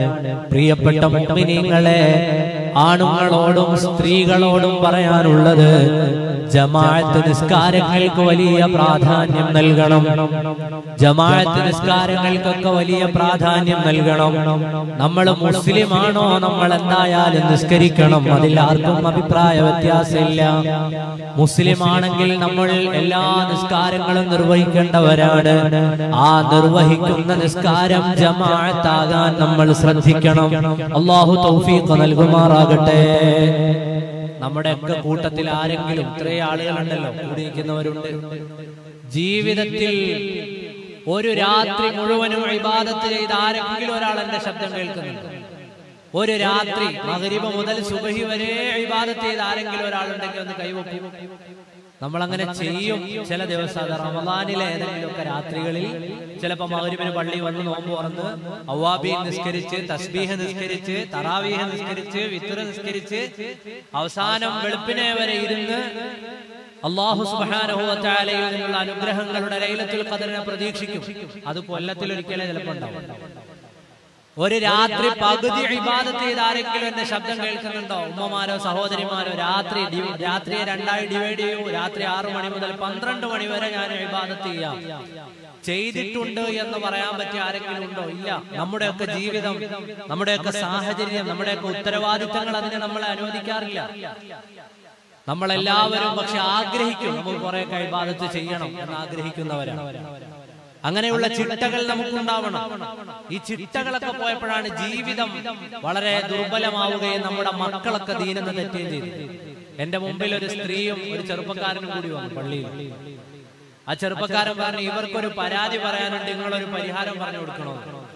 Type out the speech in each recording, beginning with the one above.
പ്രിയപ്പെട്ട മുഅ്മിനീങ്ങളെ ആണുങ്ങളോടും സ്ത്രീകളോടും പറയാനുള്ളത് ജമാഅത്ത് നിസ്കാരങ്ങൾക്ക് വലിയ പ്രാധാന്യം നൽകണം ജമാഅത്ത് നിസ്കാരങ്ങൾക്കൊക്കെ വലിയ പ്രാധാന്യം നൽകണം നമ്മൾ മുസ്ലിമാണോ നമ്മൾ എന്തായാലും നിസ്കരിക്കണം അതിൽ ആർക്കും അഭിപ്രായ വ്യത്യാസമില്ല മുസ്ലിം ആണെങ്കിൽ നമ്മൾ എല്ലാ നിസ്കാരങ്ങളും നിർവഹിക്കേണ്ടവരാണ് ആ നിർവഹിക്കുന്ന നിസ്കാരം ജമാഅത്താകാൻ നമ്മൾ ശ്രദ്ധിക്കണം അള്ളാഹു തൗഫീഖ് നൽകുമാറാകട്ടെ നമ്മുടെയൊക്കെ കൂട്ടത്തിൽ ആരെങ്കിലും ഇത്രയും ആളുകളുണ്ടല്ലോ കൂടി നിൽക്കുന്നവരുണ്ട് ജീവിതത്തിൽ ഒരു രാത്രി മുഴുവനും ഇബാദത്ത് ചെയ്ത് ആരെങ്കിലും ഒരാൾ എന്റെ ശബ്ദം കേൾക്കുന്നുണ്ട് ഒരു രാത്രി മകരിബ മുതൽ സുബഹി വരെ ഇബാദത്ത് ചെയ്ത് ആരെങ്കിലും ഒരാളുണ്ടെങ്കിൽ ഒന്ന് കൈവക്കും നമ്മൾ അങ്ങനെ ചെയ്യും ചില ദിവസം അത് റമദാനിലെ ഏതെങ്കിലുമൊക്കെ രാത്രികളിൽ ചിലപ്പോ മകരിബിന് പള്ളി വന്ന് നോമ്പ് തുറന്ന് അവ്വാബി നിസ്കരിച്ച് തസ്ബീഹ് നിസ്കരിച്ച് തറാവീഹ് നിസ്കരിച്ച് വിത്തുറ നിസ്കരിച്ച് അവസാനം വെളുപ്പിനെ വരെ ഇരുന്ന് അള്ളാഹു സുബാനഹുവത്താലയിൽ നിന്നുള്ള അനുഗ്രഹങ്ങളുടെ ലൈലത്തുൽ ഖദറിനെ പ്രതീക്ഷിക്കും അത് കൊല്ലത്തിൽ ഒരിക്കലേ ചിലപ്പോ ഉണ്ടാവും ഒരു രാത്രി പകുതി ഇബാദത്ത് ചെയ്ത് ആരെങ്കിലും എന്റെ ശബ്ദം കേൾക്കുന്നുണ്ടോ ഉമ്മമാരോ സഹോദരിമാരോ രാത്രി ഡി- രാത്രിയെ രണ്ടായി ഡിവൈഡ് ചെയ്യൂ രാത്രി ആറു മണി മുതൽ പന്ത്രണ്ട് മണി വരെ ഞാൻ ഇബാദത്ത് ചെയ്യാം ചെയ്തിട്ടുണ്ട് എന്ന് പറയാൻ പറ്റിയ ആരെങ്കിലും ഉണ്ടോ ഇല്ല നമ്മുടെയൊക്കെ ജീവിതം നമ്മുടെയൊക്കെ സാഹചര്യം നമ്മുടെയൊക്കെ ഉത്തരവാദിത്തങ്ങൾ അതിനെ നമ്മളെ അനുവദിക്കാറില്ല നമ്മളെല്ലാവരും പക്ഷെ ആഗ്രഹിക്കും നമുക്ക് കുറെ കൈബാധത്ത് ചെയ്യണം എന്ന് ആഗ്രഹിക്കുന്നവരാണ് അങ്ങനെയുള്ള ചിട്ടകൾ നമുക്കുണ്ടാവണം ഈ ചിട്ടകളൊക്കെ പോയപ്പോഴാണ് ജീവിതം വളരെ ദുർബലമാവുകയും നമ്മുടെ മക്കളൊക്കെ ദീനെന്ന് തെറ്റുകയും ചെയ്തു എന്റെ മുമ്പിൽ ഒരു സ്ത്രീയും ഒരു ചെറുപ്പക്കാരനും കൂടി വന്നു പള്ളിയിൽ ആ ചെറുപ്പക്കാരൻ പറഞ്ഞു ഇവർക്കൊരു പരാതി പറയാനുണ്ട് നിങ്ങളൊരു പരിഹാരം പറഞ്ഞു കൊടുക്കണോ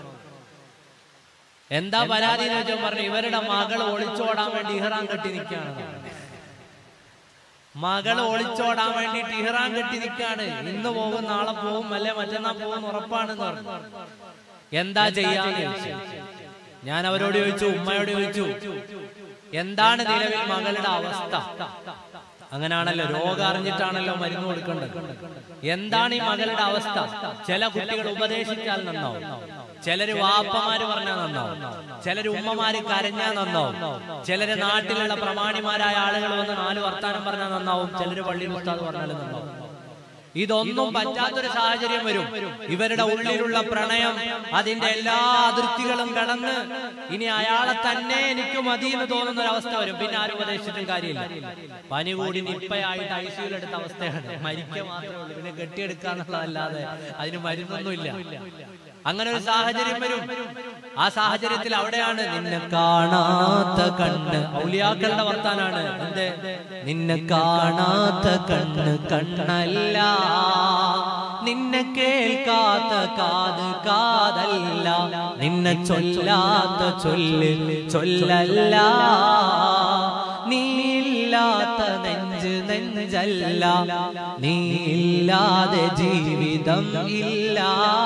എന്താ പരാതി എന്ന് വെച്ചാൽ പറഞ്ഞു ഇവരുടെ മകൾ ഒളിച്ചോടാൻ വേണ്ടി ഇഹ്റാൻ കെട്ടി നിൽക്കുകയാണ് മകൾ ഒളിച്ചോടാൻ വേണ്ടി ഇഹ്റാൻ കെട്ടി നിൽക്കാണ് ഇന്ന് പോകും നാളെ പോകും അല്ലെ മറ്റന്നാൾ പോകും ഉറപ്പാണെന്ന് പറഞ്ഞു എന്താ ചെയ്യാന്ന് ചോദിച്ചു ഞാൻ അവരോട് ചോദിച്ചു ഉമ്മയോട് ചോദിച്ചു എന്താണ് നിലവിൽ മകളുടെ അവസ്ഥ അങ്ങനാണല്ലോ രോഗം അറിഞ്ഞിട്ടാണല്ലോ മരുന്ന് കൊടുക്കേണ്ടത് എന്താണ് ഈ മകളുടെ അവസ്ഥ ചില കുട്ടികൾ ഉപദേശിച്ചാൽ നന്നാവും ചിലര് വാപ്പമാര് പറഞ്ഞാൽ നന്നാവും ചിലര് ഉമ്മമാര് കരഞ്ഞാൽ നന്നാവും ചിലര് നാട്ടിലുള്ള പ്രമാണിമാരായ ആളുകൾ വന്ന് നാല് വർത്താനം പറഞ്ഞാൽ നന്നാവും ചിലര് പള്ളിയിൽ ഉസ്താദ് പറഞ്ഞാലും നന്നാവും ഇതൊന്നും പറ്റാത്തൊരു സാഹചര്യം വരും ഇവരുടെ ഉള്ളിലുള്ള പ്രണയം അതിന്റെ എല്ലാ അതിർത്തികളും കടന്ന് ഇനി അയാളെ തന്നെ എനിക്ക് മതി എന്ന് തോന്നുന്ന ഒരു അവസ്ഥ വരും പിന്നെ ആരും ഉപദേശിച്ചിട്ടും കാര്യമില്ല പനി കൂടി നിപ്പയായിട്ട് ഐ സിയിൽ എടുത്ത അവസ്ഥയാണ് മരിക്കുക മാത്രമേ ഉള്ളൂ പിന്നെ കെട്ടിയെടുക്കുക എന്നുള്ളതല്ലാതെ അതിന് മരുന്നൊന്നുമില്ല അങ്ങനെ ഒരു സാഹചര്യം വരും ആ സാഹചര്യത്തിൽ അവിടെയാണ് നിന്നെ കാണാത്ത കണ്ണ് ഔലിയാക്കളുടെ വർത്താനാണ് എന്ത് നിന്നെ കാണാത്ത കണ്ണ് കണ്ണല്ല നിന്നെ കേൾക്കാത്ത കാത് കാതല്ല നിന്നെ ചൊല്ലാത്ത ചൊല്ല് ചൊല്ലല്ല നീയില്ലാത്ത നെഞ്ച് നെഞ്ചല്ല നീയില്ലാതെ ജീവിതം ഇല്ല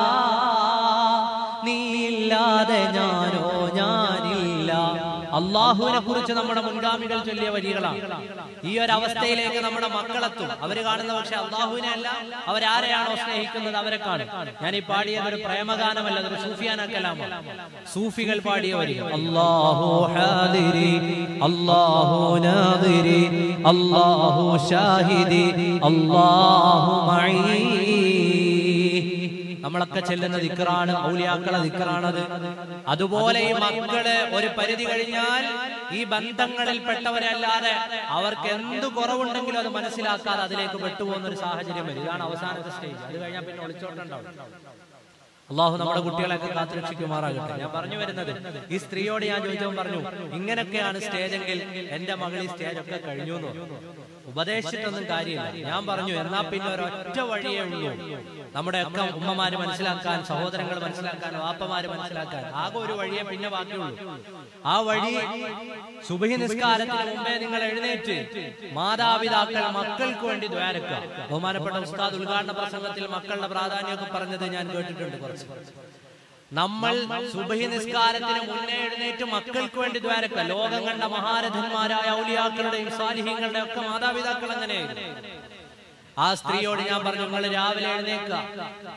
നീയില്ലാതെ ഞാനോ ഞാനില്ല അള്ളാഹുവിനെ കുറിച്ച് നമ്മുടെ മുൻഗാമികൾ ചൊല്ലിയ വരികളാണ് ഈ ഒരു അവസ്ഥയിലേക്ക് നമ്മുടെ മക്കളെത്തും അവര് കാണുന്ന പക്ഷെ അള്ളാഹുവിനെ അല്ല അവരാരെയാണോ സ്നേഹിക്കുന്നത് അവരെ കാണും ഞാൻ ഈ പാടിയത് ഒരു പ്രേമഗാനമല്ല അതൊരു സൂഫിയാനാക്കലാമോ സൂഫികൾ പാടിയ വരികൾ അള്ളാഹു ഹാദിരി അള്ളാഹു നാദിരി അള്ളാഹു ഷാഹിദി അള്ളാഹു മഈ നമ്മളൊക്കെ ചെല്ലുന്ന ദിക്കറാണ് ഔലിയാക്കളെ ദിക്കറാണത് അതുപോലെ ഈ മക്കള് ഒരു പരിധി കഴിഞ്ഞാൽ ഈ ബന്ധങ്ങളിൽ പെട്ടവരല്ലാതെ അവർക്ക് എന്ത് കുറവുണ്ടെങ്കിലും അത് മനസ്സിലാക്കാതെ അതിലേക്ക് പെട്ടുപോകുന്ന ഒരു സാഹചര്യം വരും ഇതാണ് അവസാനത്തെ സ്റ്റേജ് അത് കഴിഞ്ഞാൽ പിന്നെ ഒളിച്ചോട്ടുണ്ടാവും അള്ളാഹു നമ്മുടെ കുട്ടികളെയൊക്കെ കാത്തുരക്ഷിക്കുമാറാകട്ടെ ഞാൻ പറഞ്ഞു വരുന്നത് ഈ സ്ത്രീയോട് ഞാൻ ചോദിച്ചവൻ പറഞ്ഞു ഇങ്ങനെയൊക്കെയാണ് സ്റ്റേജെങ്കിൽ എന്റെ മകൾ ഈ സ്റ്റേജ് ഒക്കെ കഴിഞ്ഞു എന്ന് പറഞ്ഞു. ഉപദേശിച്ചിട്ടൊന്നും കാര്യമില്ല ഞാൻ പറഞ്ഞു എന്നാ പിന്നെ ഒരൊറ്റ വഴിയേ ഉള്ളൂ നമ്മുടെ ഒക്കെ ഉമ്മമാര് മനസ്സിലാക്കാൻ സഹോദരങ്ങൾ മനസ്സിലാക്കാൻ വാപ്പമാര് മനസ്സിലാക്കാൻ ആകെ ഒരു വഴിയേ പിന്നെ ബാക്കിയുള്ളൂ ആ വഴി സുബഹി നിസ്കാരത്തിന് മുമ്പേ നിങ്ങൾ എഴുന്നേറ്റ് മാതാപിതാക്കൾ മക്കൾക്ക് വേണ്ടി ദ്വാരക്കുക ബഹുമാനപ്പെട്ട ഉസ്താദ് ഉദ്ഘാടന പ്രസംഗത്തിൽ മക്കളുടെ പ്രാധാന്യമൊക്കെ പറഞ്ഞത് ഞാൻ കേട്ടിട്ടുണ്ട് കുറച്ച് നമ്മൾ സുബഹി നിസ്കാരത്തിന് മുന്നേ എഴുന്നേറ്റ് മക്കൾക്ക് വേണ്ടി ദ്വാരക്ക ലോകം കണ്ട മഹാരഥന്മാരായ ഔലിയാക്കളുടെയും സാലിഹ്യങ്ങളുടെയും ഒക്കെ മാതാപിതാക്കൾ അങ്ങനെ ആ സ്ത്രീയോട് ഞാൻ പറഞ്ഞു നിങ്ങൾ രാവിലെ എഴുന്നേക്കുക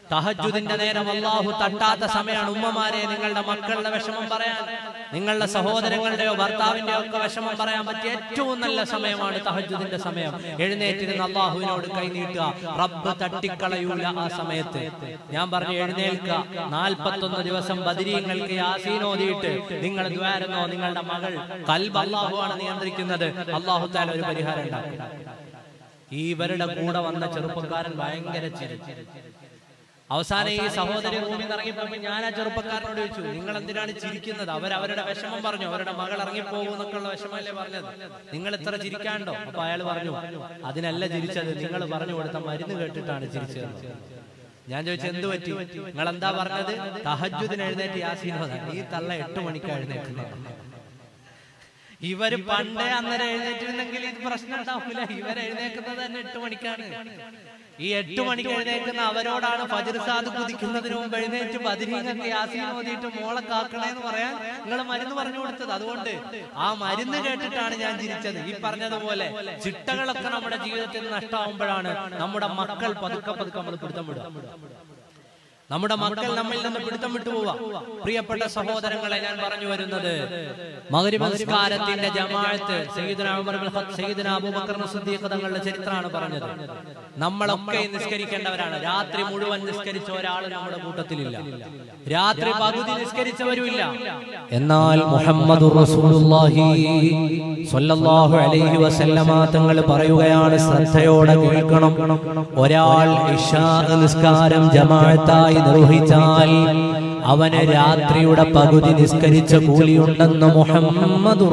തഹജുദിന്റെ നേരം അള്ളാഹു തട്ടാത്ത സമയമാണ് ഉമ്മമാരെ നിങ്ങളുടെ മക്കളുടെ വിഷമം പറയാൻ നിങ്ങളുടെ സഹോദരങ്ങളുടെയോ ഭർത്താവിന്റെയോ ഒക്കെ വിഷമം പറയാൻ പറ്റിയ ഏറ്റവും നല്ല സമയമാണ് തഹജുദിന്റെ സമയം എഴുന്നേറ്റിരുന്ന് അള്ളാഹുവിനോട് കൈനീട്ടുക റബ്ബ് തട്ടിക്കളയൂല ആ സമയത്ത് ഞാൻ പറഞ്ഞു എഴുന്നേൽക്കുക നാൽപ്പത്തൊന്ന് ദിവസം ബദിരീങ്ങൾക്ക് യാസീനോദിയിട്ട് നിങ്ങൾ ദ്വാരുന്നോ നിങ്ങളുടെ മകൾ കൽബ് അള്ളാഹുവാണ് നിയന്ത്രിക്കുന്നത് അള്ളാഹു താല ഒരു പരിഹാരം ഉണ്ടാക്കും ഇവരുടെ കൂടെ വന്ന ചെറുപ്പക്കാരൻ ഭയങ്കര ചിരി അവസാനം ഈ സഹോദരി റൂമിൽ നിന്ന് ഇറങ്ങിപ്പോയപ്പോ ഞാൻ ആ ചെറുപ്പക്കാരനോട് ചോദിച്ചു നിങ്ങൾ എന്തിനാണ് ചിരിക്കുന്നത് അവർ അവരുടെ വിഷമം പറഞ്ഞു അവരുടെ മകൾ ഇറങ്ങിപ്പോകും എന്നൊക്കെയുള്ള വിഷമമല്ലേ പറഞ്ഞത് നിങ്ങൾ ഇത്ര ചിരിക്കാണ്ടോ അപ്പൊ അയാൾ പറഞ്ഞു അതിനല്ല ചിരിച്ചത് നിങ്ങൾ പറഞ്ഞു കൊടുത്ത മരുന്ന് കേട്ടിട്ടാണ് ചിരിച്ചത് ഞാൻ ചോദിച്ചു എന്ത് പറ്റി നിങ്ങൾ എന്താ പറഞ്ഞത് തഹജുദിന് എഴുന്നേറ്റ് യാസീനോദ ഈ തള്ള എട്ട് മണിക്ക് എഴുന്നേക്കുന്നത് ഇവര് പണ്ടേ അന്നേരം എഴുന്നേറ്റിരുന്നെങ്കിൽ ഇത് പ്രശ്നം ഉണ്ടാവില്ല ഇവർ എഴുന്നേക്കുന്നത് തന്നെ എട്ട് മണിക്കാണ് ഈ എട്ട് മണിക്ക് എഴുന്നേക്കുന്ന അവരോടാണ് ഫജർ സാദ് കുതിക്കുന്നതിന് മുമ്പ് എഴുന്നേറ്റ് ബദിരീനൊക്കെ യാസീൻ ഓതിയിട്ട് മോളെ കാക്കണേന്ന് പറയാൻ നിങ്ങൾ മരുന്ന് പറഞ്ഞു കൊടുത്തത് അതുകൊണ്ട് ആ മരുന്ന് കേട്ടിട്ടാണ് ഞാൻ ചിരിച്ചത് ഈ പറഞ്ഞതുപോലെ ചിട്ടകളൊക്കെ നമ്മുടെ ജീവിതത്തിൽ നഷ്ടമാകുമ്പോഴാണ് നമ്മുടെ മക്കൾ പതുക്കെ പതുക്കെ നമ്മൾ പിടുത്തം വിടുക നമ്മുടെ മക്കൾ നമ്മിൽ നിന്ന് പിടുത്തം വിട്ടുപോവാ പ്രിയപ്പെട്ട സഹോദരങ്ങളെ ഞാൻ പറഞ്ഞു വരുന്നത് മഗ്രിബ് നമസ്കാരത്തിന്റെ ജമാഅത്ത് സയ്യിദുന ഉമർ ഇബ്നുൽ ഖത്താബ് സയ്യിദുന അബൂബക്കർ സിദ്ദീഖ് തങ്ങളുടെ ചരിത്രമാണ് പറഞ്ഞത് നമ്മളൊക്കെ നിസ്കരിക്കേണ്ടവരാണ് രാത്രി മുഴുവൻ നിസ്കരിച്ച ഒരാൾ നമ്മുടെ കൂട്ടത്തിലില്ല രാത്രി പകുതി നിസ്കരിച്ചവരുമില്ല എന്നാൽ മുഹമ്മദ് റസൂലുള്ളാഹി സ്വല്ലല്ലാഹു അലൈഹി വസല്ലമ തങ്ങൾ പറയുകയാണ് ശ്രദ്ധയോടെ കേൾക്കണം ഒരാൾ ഇശാ നിസ്കാരം ജമാഅത്തായി നിർവഹിച്ചാൽ അവന് രാത്രിയുടെ പകുതി നിസ്കരിച്ച കൂലിയുണ്ടെന്ന് മുഹമ്മദ്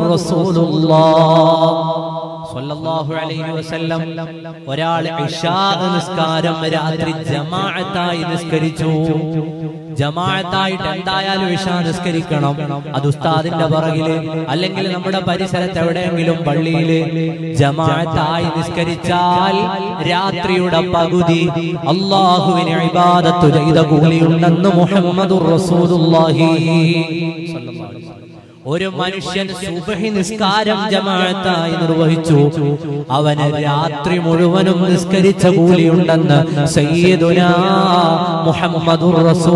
സ്വല്ലല്ലാഹു അലൈഹി വസല്ലം ഒരാൾ ഇശാ നിസ്കാരം രാത്രി ജമാഅത്തായി നിസ്കരിച്ചു ജമാഅത്തായിട്ട് എന്തായാലും ഇഷാ നിസ്കരിക്കണം അത് ഉസ്താദിന്റെ പുറകില് അല്ലെങ്കിൽ നമ്മുടെ പരിസരത്ത് എവിടെയെങ്കിലും പള്ളിയില് ജമാഅത്തായി നിസ്കരിച്ചാൽ രാത്രിയുടെ പകുതി അള്ളാഹുവിന് ഇബാദത്ത് ചെയ്ത കൂലിയുണ്ടെന്ന് മുഹമ്മദുർ റസൂലുള്ളാഹി സ്വല്ലല്ലാഹു അലൈഹി വസല്ലം. ഒരു മനുഷ്യൻ സുബഹി നിസ്കാരം ജമാഅത്തായി നിർവഹിച്ചു അവന് രാത്രി മുഴുവനും നിസ്കരിച്ച കൂലിയുണ്ടെന്ന് സയ്യിദുനാ മുഹമ്മദുർ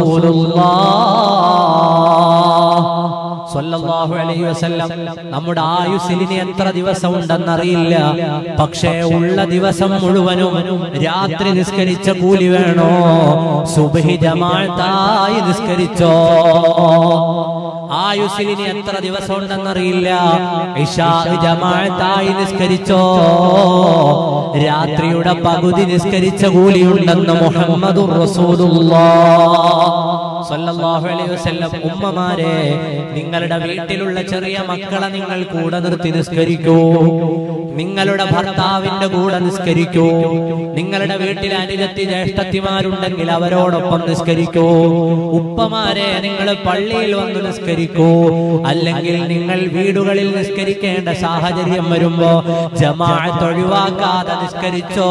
റസൂലുള്ളാഹ് സ്വല്ലല്ലാഹു അലൈഹി വസല്ലം നമ്മുടെ ആയുസ്സിന് എത്ര ദിവസം ഉണ്ടെന്നറിയില്ല പക്ഷേ ഉള്ള ദിവസം മുഴുവനും രാത്രി നിസ്കരിച്ച കൂലി വേണോ സുബഹി ജമാഅത്തായി നിസ്കരിച്ചോ ആയുസ്സിന് എത്ര ദിവസം ഉണ്ടെന്നറിയില്ല ഇഷാ ജമാഅത്തായി നിസ്കരിച്ചോ രാത്രിയുടെ പകുതി നിസ്കരിച്ച കൂലിയുണ്ടെന്ന് മുഹമ്മദുർ റസൂലുള്ളാഹ് സല്ലല്ലാഹു അലൈഹി വസല്ലം ഉമ്മമാരെ നിങ്ങളുടെ വീട്ടിലുള്ള ചെറിയ മക്കളെ നിങ്ങൾ കൂടെ നിർത്തി നിസ്കരിക്കൂ നിങ്ങളുടെ ഭർത്താവിന്റെ കൂടെ നിസ്കരിക്കൂ നിങ്ങളുടെ വീട്ടിൽ അനുജത്തി ജ്യേഷ്ഠത്തിമാരുണ്ടെങ്കിൽ അവരോടൊപ്പം നിസ്കരിക്കൂ ഉപ്പമാരെ നിങ്ങൾ പള്ളിയിൽ വന്ന് നിസ്കരിക്കൂ അല്ലെങ്കിൽ നിങ്ങൾ വീടുകളിൽ നിസ്കരിക്കേണ്ട സാഹചര്യം വരുമ്പോ ജമാഅത്ത് ഒഴിവാക്കാതെ നിസ്കരിച്ചോ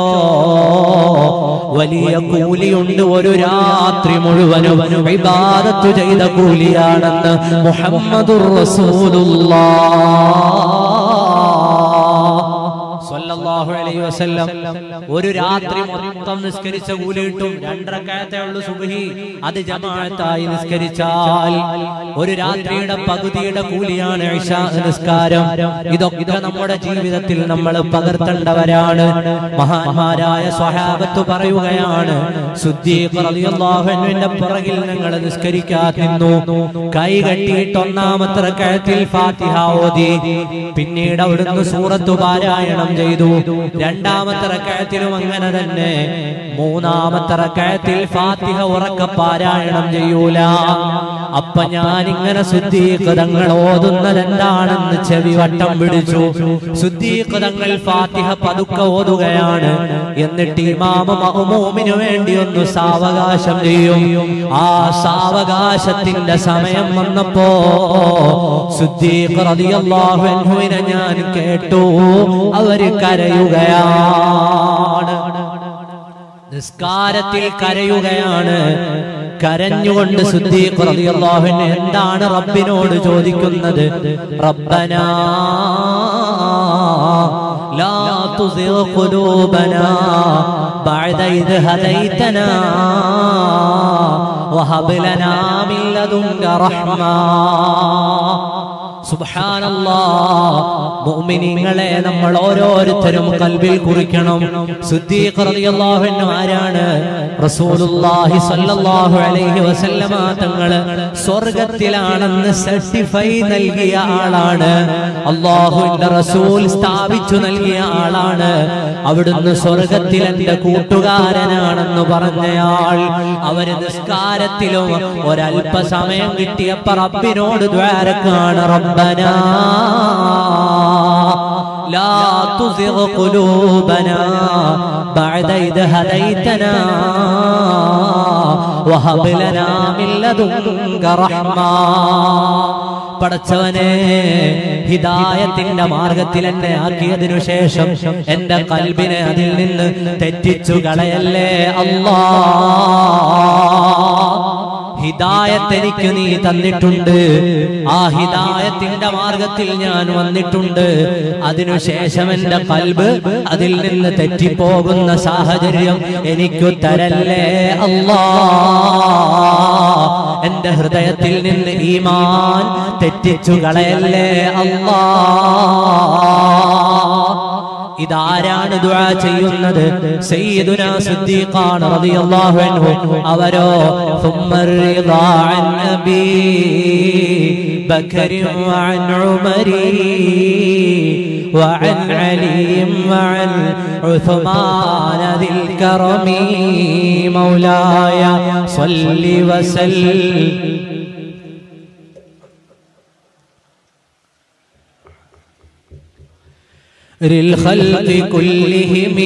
വലിയ കൂലിയുണ്ട് ഒരു രാത്രി മുഴുവനും ഇബാദത്തു ചെയ്ത കൂലിയാണെന്ന് മുഹമ്മദുർ റസൂലുള്ളാഹ് സ്വല്ലല്ലാഹു അലൈഹി വസല്ലം ഒരു രാത്രി മൊത്തം നിസ്കരിച്ച കൂലി കിട്ടും രണ്ടരക്കാലത്തെ ഉള്ളു സുബഹി അത് ജമാഅത്തായി നിസ്കരിച്ചാൽ ഒരു രാത്രിയുടെ പകുതിയുടെ കൂലിയാണ് ഇശാ നിസ്കാരം ഇതൊക്കെ നമ്മുടെ ജീവിതത്തിൽ നമ്മൾ പകർത്തേണ്ടവരാണ് മഹാന്മാരായ സ്വഹാബത്ത് പറയുകയാണ് സുദ്ദീഖ് റളിയല്ലാഹു അൻഹുവിന്റെ പുറകിൽ ഞങ്ങൾ നിസ്കരിക്കാൻ നിന്നു കൈ കെട്ടിയിട്ട് ഒന്നാമത്തെ റക്അത്തിൽ ഫാത്തിഹ ഓതി പിന്നീട് അവിടുന്ന് സൂറത്തു പാരായണം ചെയ്തു രണ്ടാമത്തെ റക്അത്തിലും അങ്ങനെ തന്നെ മൂന്നാമത്തെ റക്അത്തിൽ ഫാത്തിഹ ഉറക്ക പാരായണം ചെയ്യൂല അപ്പൊ ഞാൻ ഇങ്ങനെ ശുദ്ധീകൃതങ്ങൾ ഓതുന്നത് എന്താണെന്ന് ചെവി വട്ടം പിടിച്ചു ശുദ്ധീകൃതങ്ങൾ ഫാത്തിഹ പതുക്കെ ഓതുകയാണ് എന്നിട്ട് ഇമാമ മഹ്മൂമിനു വേണ്ടി ഒന്ന് സാവകാശം ചെയ്യും ആ സാവകാശത്തിന്റെ സമയം വന്നപ്പോ ശുദ്ധീകൃതിയല്ലാഹുവിനെ ഞാൻ കേട്ടു അവര് കരയുകയാണ് നിസ്കാരത്തിൽ കരയുകയാണ് കരഞ്ഞുകൊണ്ട് ശുദ്ധീകൃതിയല്ലാഹുവിന് എന്താണ് റബ്ബിനോട് ചോദിക്കുന്നത് റബ്ബനാ لا تزغ قلوبنا بعد إذ هديتنا وهب لنا من لدنك رحمة മുഅ്മിനീങ്ങളെ നമ്മൾ ഓരോരുത്തരും കൽബിൽ കുറിക്കണം സിദ്ദീഖ് റളിയല്ലാഹു അൻഹു ആരാണ് റസൂലുള്ളാഹി സ്വല്ലല്ലാഹു അലൈഹി വസല്ലമ തങ്ങള് സ്വർഗ്ഗത്തിലാണെന്ന് സർട്ടിഫൈ നൽകിയ ആളാണ് അള്ളാഹുവിന്റെ റസൂൽ സ്ഥാപിച്ചു നൽകിയ ആളാണ് അവിടുന്ന് സ്വർഗത്തിൽ എന്റെ കൂട്ടുകാരനാണെന്ന് പറഞ്ഞയാൾ അവര് നിസ്കാരത്തിലും ഒരല്പസമയം കിട്ടിയപ്പോ റബ്ബിനോട് ദ്വാരക്കാണ് റബ്ബന لا تزغ قلوبنا بعد إذ هديتنا وهب لنا من لدنك رحمة പടച്ചവനെ ഹിദായത്തിന്റെ മാർഗത്തിൽ എന്നെ ആക്കിയതിനു ശേഷം എന്റെ കൽബിനെ അതിൽ നിന്ന് തെറ്റിച്ചു കളയല്ലേ അല്ലാ ഹിദായത്ത് എനിക്ക് നീ തന്നിട്ടുണ്ട് ആ ഹിദായത്തിന്റെ മാർഗത്തിൽ ഞാൻ വന്നിട്ടുണ്ട് അതിനുശേഷം എന്റെ കൽബ് അതിൽ നിന്ന് തെറ്റിപ്പോകുന്ന സാഹചര്യം എനിക്കു തരല്ലേ അല്ലാ എന്റെ ഹൃദയത്തിൽ നിന്ന് ഈമാൻ തെറ്റിച്ചു കളയല്ലേ അല്ലാ ഇതാരാണ് ദുആ ചെയ്യുന്നത് സയ്യിദുനാ സിദ്ദീഖാണ് റളിയല്ലാഹു അൻഹു അവരോ ثم الرضا عن أبي بكر وعن عمر وعن علي وعن عثمان ذي الكرم مولاي صل وسلم للخلق كلهم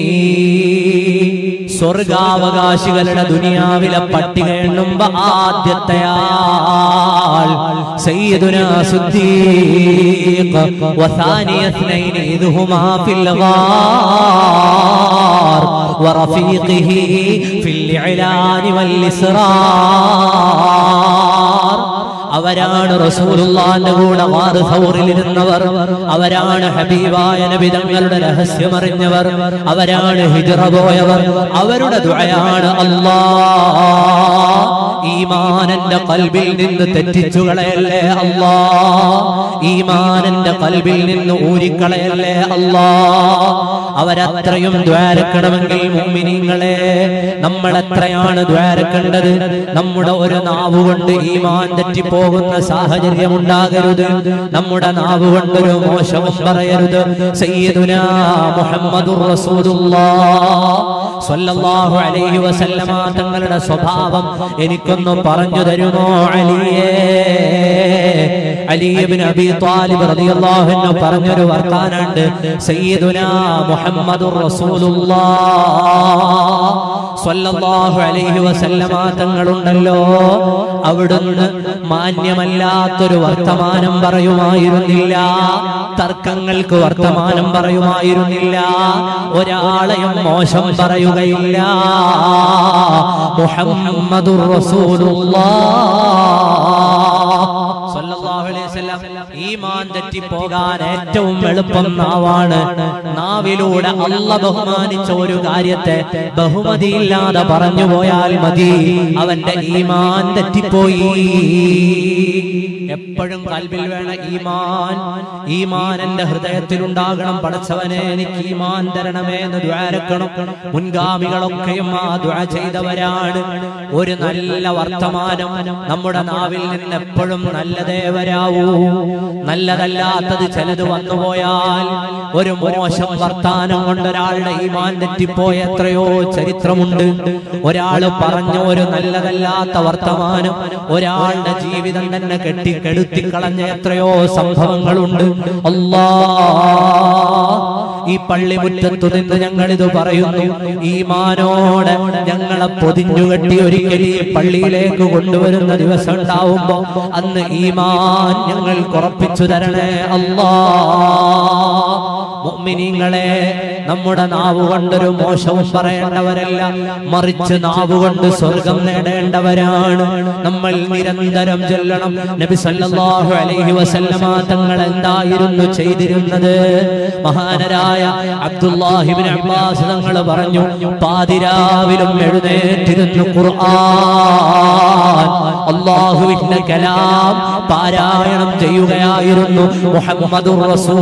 സ്വർഗാവകാശികളുടെ ദുനിയാവിലെ പട്ടിക എണ്ണുമ്പോ ആദ്യത്തെ ആൾ സയ്യിദുനാ സിദ്ദീഖ് വസാനി اثنين إذ هما في الغار ورفيقه في الإعلان والإسرار അവരാണ് റസൂലുള്ളാന്റെ കൂടെ വാറുസൗറിൽ ഇരുന്നവർ അവരാണ് ഹബീബായ നബി തങ്ങളുടെ രഹസ്യമറിഞ്ഞവർ അവരാണ് ഹിജ്റ പോയവർ അവരുടെ ദുആയാണ് അല്ലാ ഈമാനന്റെ കൽബിൽ നിന്ന് തെറ്റിച്ചു കളയല്ലേ അല്ലാ ഈമാനന്റെ കൽബിൽ നിന്ന് ഊരിക്കളയല്ലേ അല്ലാ അവരത്രയും ദ്വാരക്കണമെങ്കിൽ മുമ്മിനിങ്ങളെ നമ്മൾ എത്രയാണ് ദ്വാരക്കേണ്ടത് നമ്മുടെ ഒരു നാവുകൊണ്ട് ഈമാൻ തെറ്റിപ്പോകുന്ന സാഹചര്യം ഉണ്ടാകരുത് നമ്മുടെ നാവുകൊണ്ട് ഒരു മോശവും പറയരുത് സയ്യിദുനാ മുഹമ്മദുർ റസൂലുള്ളാഹ് സ്വല്ലല്ലാഹു അലൈഹി വസല്ലമ തങ്ങളുടെ സ്വഭാവം എനിക്കൊന്ന് പറഞ്ഞു തരുമോ അലിയേ അലി ഇബ്നു അബി ത്വാലിബ് റളിയല്ലാഹു അൻഹു പറഞ്ഞൊരു വർത്താനുണ്ട് സയ്യിദുനാ മുഹമ്മദുർ റസൂലുള്ളാഹ് സ്വല്ലല്ലാഹു അലൈഹി വസല്ലമ തങ്ങളുണ്ടല്ലോ അവിടുന്ന് മാന്യമല്ലാത്തൊരു വർത്തമാനം പറയുമായിരുന്നില്ല തർക്കങ്ങൾക്ക് വർത്തമാനം പറയുമായിരുന്നില്ല ഒരാളെയും മോശം പറയുകയില്ല മുഹമ്മദുർ റസൂലുള്ളാഹ് സ്വല്ലല്ലാഹു അലൈഹി വസല്ലം ഈമാൻ തെറ്റിപ്പോകാൻ ഏറ്റവും എളുപ്പം നാവാണ് നാവിലൂടെ അല്ല ബഹുമാനിച്ച ഒരു കാര്യത്തെ ബഹുമതിയില്ലാതെ പറഞ്ഞു പോയാൽ മതി അവന്റെ ഈമാൻ തെറ്റിപ്പോയി എപ്പോഴും കൽബിൽ വേണ ഈമാൻ ഈമാൻ എന്റെ ഹൃദയത്തിൽ ഉണ്ടാകണം പടച്ചവനെ എനിക്ക് ഈമാൻ തരണമേ എന്ന് ദ്വാരക്കണം മുൻഗാമികളൊക്കെയും ആ ദ്വാ ചെയ്തവരാണ് ഒരു നല്ല വർത്തമാനം നമ്മുടെ നാവിൽ നിന്ന് എപ്പോഴും നല്ലതേ വരാവൂ നല്ലതല്ലാത്തത് ചിലത് വന്നുപോയാൽ ഒരു മോശം വർത്താനം കൊണ്ട് ഒരാളുടെ ഈമാൻ തെറ്റിപ്പോയ എത്രയോ ചരിത്രമുണ്ട് ഒരാൾ പറഞ്ഞ ഒരു നല്ലതല്ലാത്ത വർത്തമാനം ഒരാളുടെ ജീവിതം തന്നെ കെട്ടിക്കെടുത്തി കളഞ്ഞ എത്രയോ സംഭവങ്ങളുണ്ട് അല്ലാ ഈ പള്ളിമുറ്റത്തു നിന്ന് ഞങ്ങൾ ഇത് പറയുന്നു ഈമാനോടെ ഞങ്ങളെ പൊതിഞ്ഞുകെട്ടി ഒരിക്കൽ ഈ പള്ളിയിലേക്ക് കൊണ്ടുവരുന്ന ദിവസം ഉണ്ടാവുമ്പോ അന്ന് ഈമാൻ ഞങ്ങൾ ഉറപ്പിച്ചു തരണേ അല്ലാ മുഅ്മിനീങ്ങളെ നമ്മുടെ നാവ് കൊണ്ടൊരു മോശവും പറയേണ്ടവരല്ല മറിച്ച് നാവ് കൊണ്ട് സ്വർഗം നേടേണ്ടവരാണ് നമ്മൾ നിരന്തരം ചൊല്ലണം നബി സല്ലല്ലാഹു അലൈഹി വസല്ലമ തങ്ങൾ എന്തായിരുന്നു ചെയ്തിരുന്നത് മഹാനരായ അബ്ദുല്ലാഹിബിൻ അബ്ബാസ് തങ്ങൾ പറഞ്ഞു പാതിരാവിലും എഴുന്നേറ്റിരുന്നു ഖുർആൻ അള്ളാഹുവിന്റെ കലാം പാരായണം ചെയ്യുകയായിരുന്നു മുഹമ്മദുർ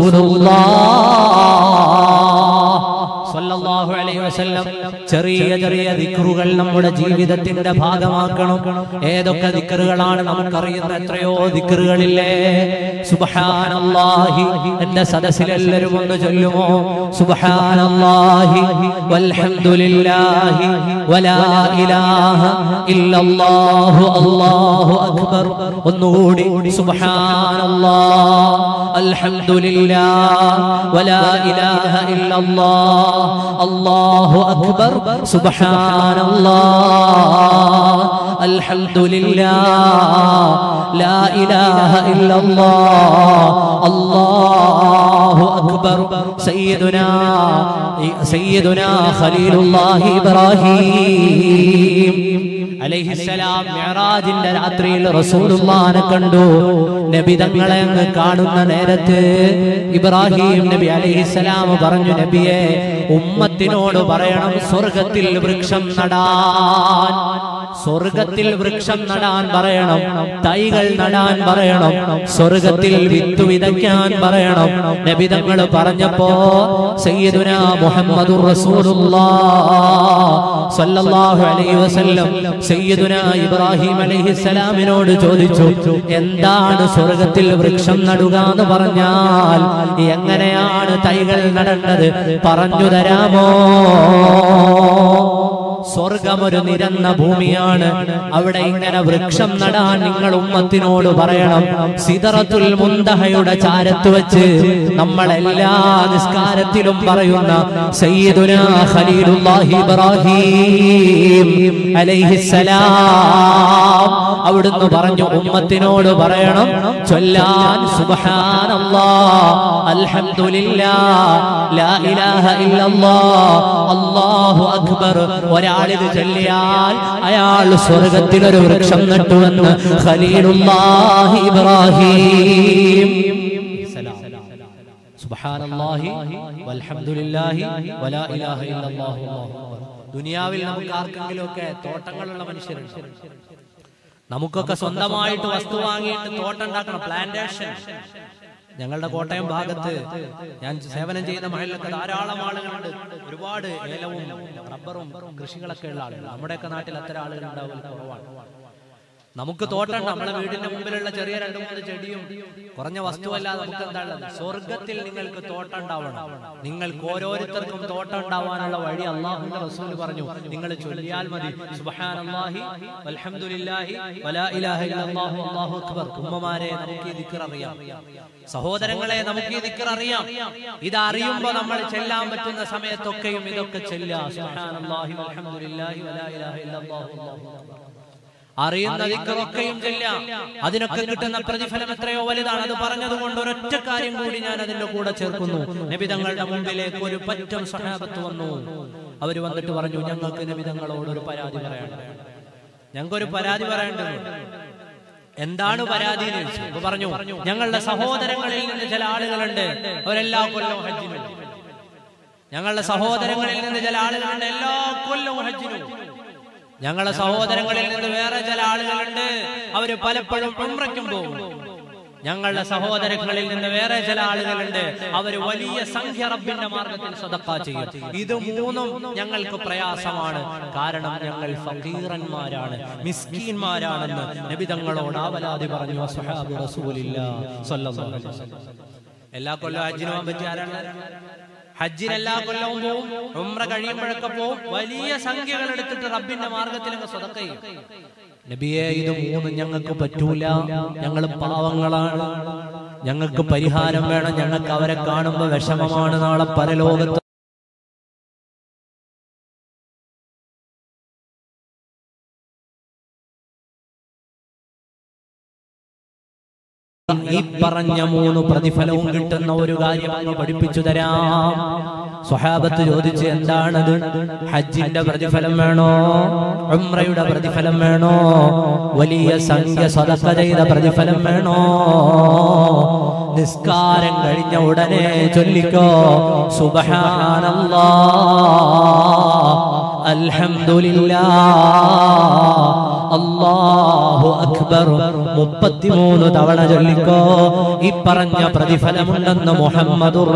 റസൂലുള്ളാഹ് സല്ലല്ലാഹു അലൈഹി വസല്ലം ചെറിയ ചെറിയ ദിക്റുകൾ നമ്മുടെ ജീവിതത്തിന്റെ ഭാഗമാക്കണം ഏതൊക്കെ ദിക്റുകളാണ് നമുക്കറിയുന്ന എത്രയോ ദിക്റുകളില്ലേ സുബ്ഹാനല്ലാഹി എന്റെ സദസ്സിൽ എല്ലാവരും ഒന്ന് ചൊല്ലുമോ സുബ്ഹാനല്ലാഹി വൽഹംദുലില്ലാഹി വലാ ഇലാഹ ഇല്ലല്ലാഹു അല്ലാഹു അക്ബർ ഒന്നുകൂടി സുബ്ഹാനല്ലാഹ് അൽഹംദുലില്ലാഹ് വലാ ഇലാഹ ഇല്ലല്ലാഹ് അല്ലാഹു അക്ബർ സുബ്ഹാനല്ലാഹ് അൽഹംദുലില്ലാഹ് ലാ ഇലാഹ ഇല്ലല്ലാഹ് അല്ലാഹു അക്ബർ സയ്യിദുനാ സയ്യിദുനാ ഖലീലുല്ലാഹി ഇബ്രാഹിം അലൈഹിസ്സലാം മിഅ്റാജിന്റെ രാത്രിയിൽ റസൂലുള്ളാഹിനെ കണ്ടു നബി തങ്ങളെ അങ്ങ് കാണുന്ന നേരത്ത് ഇബ്രാഹിം നബി അലൈഹിസ്സലാം പറഞ്ഞു നബിയെ ഉമ്മത്തിനോട് പറയണം സ്വർഗത്തിൽ വൃക്ഷം നടാൻ സ്വർഗത്തിൽ വൃക്ഷം നടാൻ പറയണം തൈകൾ നടാൻ പറയണം സ്വർഗത്തിൽ വിത്ത് വിതയ്ക്കാൻ പറയണം നബി തങ്ങൾ പറഞ്ഞപ്പോ സയ്യിദുന മുഹമ്മദുർ റസൂലുള്ളാഹ് സല്ലല്ലാഹു അലൈഹി വസല്ലം സയ്യിദുന ഇബ്രാഹിം അലൈഹിസ്സലാമിനോട് ചോദിച്ചു എന്താണ് സ്വർഗത്തിൽ വൃക്ഷം നടുക എന്ന് പറഞ്ഞാൽ എങ്ങനെയാണ് തൈകൾ നടേണ്ടത് പറഞ്ഞു തരാമോ സ്വർഗം ഒരു നിരന്ന ഭൂമിയാണ് അവിടെ ഇങ്ങനെ വൃക്ഷം നടാൻ നിങ്ങൾ ഉമ്മത്തിനോട് പറയണം സിദറത്തുൽ മുന്തഹയുടെ ചാരത്ത് വെച്ച് നമ്മൾ എല്ലാ നിസ്കാരത്തിലും പറയുന്ന സയ്യിദുന ഖലീലുല്ലാഹി ഇബ്രാഹിം അലൈഹിസ്സലാം അവിടുന്ന് പറഞ്ഞു ഉമ്മത്തിനോട് പറയണം ചൊല്ലാൻ സുബ്ഹാനല്ലാഹ് അൽഹംദുലില്ലാഹ് ലാ ഇലാഹ ഇല്ലല്ലാഹ് അല്ലാഹു അക്ബർ ഒരാളിത് ചൊല്ലിയാൽ അയാൾ സ്വർഗത്തിൽ ഒരു വൃക്ഷം നട്ടുവെന്ന് ഖലീലുല്ലാഹി ഇബ്രാഹിം സുബ്ഹാനല്ലാഹി വൽഹംദുലില്ലാഹി വലാ ഇലാഹ ഇല്ലല്ലാഹു അല്ലാഹു അക്ബർ ദുനിയാവിൽ നമുക്ക് ആർക്കെങ്കിലും ഒക്കെ തോട്ടങ്ങളുള്ള മനുഷ്യരുണ്ട് നമുക്കൊക്കെ സ്വന്തമായിട്ട് വസ്തു വാങ്ങിയിട്ട് തോട്ടം ഉണ്ടാക്കണം പ്ലാന്റേഷൻ ഞങ്ങളുടെ കോട്ടയം ഭാഗത്ത് ഞാൻ സേവനം ചെയ്യുന്ന മഴയിലൊക്കെ ധാരാളം ആളുകളുണ്ട് ഒരുപാട് ഏലവും റബ്ബറും കൃഷികളൊക്കെ ഉള്ള ആളുകൾ നമ്മുടെയൊക്കെ നാട്ടിൽ അത്തരം ആളുകൾ ഉണ്ടാവില്ല കുറവാണ് നമുക്ക് തോട്ടം നമ്മളെ വീടിന്റെ മുമ്പിലുള്ള ചെറിയ രണ്ടു മൂന്ന് ചെടിയും കുറഞ്ഞ വസ്തുവല്ലാതെ നമുക്ക് എന്താണ് സ്വർഗത്തിൽ നിങ്ങൾക്ക് തോട്ടം ഉണ്ടാവണം നിങ്ങൾക്ക് ഓരോരുത്തർക്കും തോട്ടം ഉണ്ടാവാനുള്ള വഴി അള്ളാഹുന്റെ റസൂൽ പറഞ്ഞു നിങ്ങൾ ചൊല്ലിയാൽ മതി സുബ്ഹാനല്ലാഹി വൽഹംദുലില്ലാഹി വലാ ഇലാഹ ഇല്ലല്ലാഹു അല്ലാഹു അക്ബർ ഉമ്മമാരെ നമുക്ക് ഈ ദിക്ർ അറിയാം സഹോദരങ്ങളെ നമുക്ക് ഈ ദിക്ർ അറിയാം ഇത് അറിയുമ്പോൾ നമ്മൾ ചെല്ലാൻ പറ്റുന്ന സമയത്തൊക്കെയും ഇതൊക്കെ ചെല്ലുക സുബ്ഹാനല്ലാഹി വൽഹംദുലില്ലാഹി വലാ ഇലാഹ ഇല്ലല്ലാഹു അല്ലാഹു അക്ബർ അറിയുന്ന ദിക്കറൊക്കെയും ചെല്ലാം അതിനൊക്കെ കിട്ടുന്ന പ്രതിഫലം എത്രയോ വലുതാണ് അത് പറഞ്ഞതുകൊണ്ട് ഒരൊറ്റ കാര്യം കൂടി ഞാൻ അതിന്റെ കൂടെ ചേർക്കുന്നു നബിതങ്ങളുടെ മുമ്പിലേക്ക് ഒരു പറ്റം സഹാബത്ത് വന്നു അവര് വന്നിട്ട് പറഞ്ഞു ഞങ്ങൾക്ക് നബിതങ്ങളോട് ഒരു പരാതി പറയണം ഞങ്ങൾക്കൊരു പരാതി പറയേണ്ടത് എന്താണ് പരാതി എന്ന് ചോദിച്ചു അപ്പൊ പറഞ്ഞു ഞങ്ങളുടെ സഹോദരങ്ങളിൽ നിന്ന് ചില ആളുകളുണ്ട് അവരെല്ലാ കൊല്ലവും ഹജ്ജിനും ഞങ്ങളുടെ സഹോദരങ്ങളിൽ നിന്ന് ചില ആളുകളുണ്ട് എല്ലാ കൊല്ലവും ഹജ്ജിനും ഞങ്ങളുടെ സഹോദരങ്ങളിൽ നിന്ന് വേറെ ചില ആളുകളുണ്ട് അവര് പലപ്പോഴും ഉംറയ്ക്കും പോകും ഞങ്ങളുടെ സഹോദരങ്ങളിൽ നിന്ന് വേറെ ചില ആളുകളുണ്ട് അവര് വലിയ സംഖ്യ റബ്ബിന്റെ മാർഗത്തിൽ സദക്ക ചെയ്യും ഇത് മൂന്നും ഞങ്ങൾക്ക് പ്രയാസമാണ് കാരണം ഞങ്ങൾ ഫക്കീറന്മാരാണ് മിസ്കീന്മാരാണെന്ന് നബിതങ്ങളോട് ആവലാതി പറഞ്ഞു അസ്ഹാബ് റസൂലില്ലാഹ് സ്വല്ലല്ലാഹു അലൈഹി വസല്ലം. എല്ലാ കൊല്ലം ഹജ്ജിന് പോകാൻ പറ്റിയ ആരാണ് ഹജ്ജിന് എല്ലാ കൊല്ലവും പോവും ഉംറ കഴിയുമ്പോഴൊക്കെ പോവും വലിയ സംഖ്യകൾ എടുത്തിട്ട് റബ്ബിന്റെ മാർഗത്തിൽ അങ്ങ് സ്വതക്ക ചെയ്യും നബിയെ ഇത് മൂന്നും ഞങ്ങൾക്ക് പറ്റൂല ഞങ്ങൾ പാവങ്ങളാണ് ഞങ്ങൾക്ക് പരിഹാരം വേണം ഞങ്ങൾക്ക് അവരെ കാണുമ്പോൾ വിഷമമാണ് നാളെ പരലോകത്ത് ഈ പറഞ്ഞ മൂന്ന് പ്രതിഫലവും കിട്ടുന്ന ഒരു കാര്യം അങ്ങ് പഠിപ്പിച്ചു തരാം സ്വഹാബത്ത് ചോദിച്ച് എന്താണത് ഹജ്ജിന്റെ പ്രതിഫലം വേണോ ഉംറയുടെ പ്രതിഫലം വേണോ വലിയ സംഖ്യ സ്വതക്ക ചെയ്ത പ്രതിഫലം വേണോ നിസ്കാരം കഴിഞ്ഞ ഉടനെ ചൊല്ലിക്കോ സുബഹാനല്ലാ അൽഹംദുലില്ലാ അല്ലാഹു അക്ബർ മുപ്പത്തിമൂന്ന് തവണ ചൊല്ലിക്കോ ഈ പറഞ്ഞ പ്രതിഫലമുണ്ടെന്ന് മുഹമ്മദുർ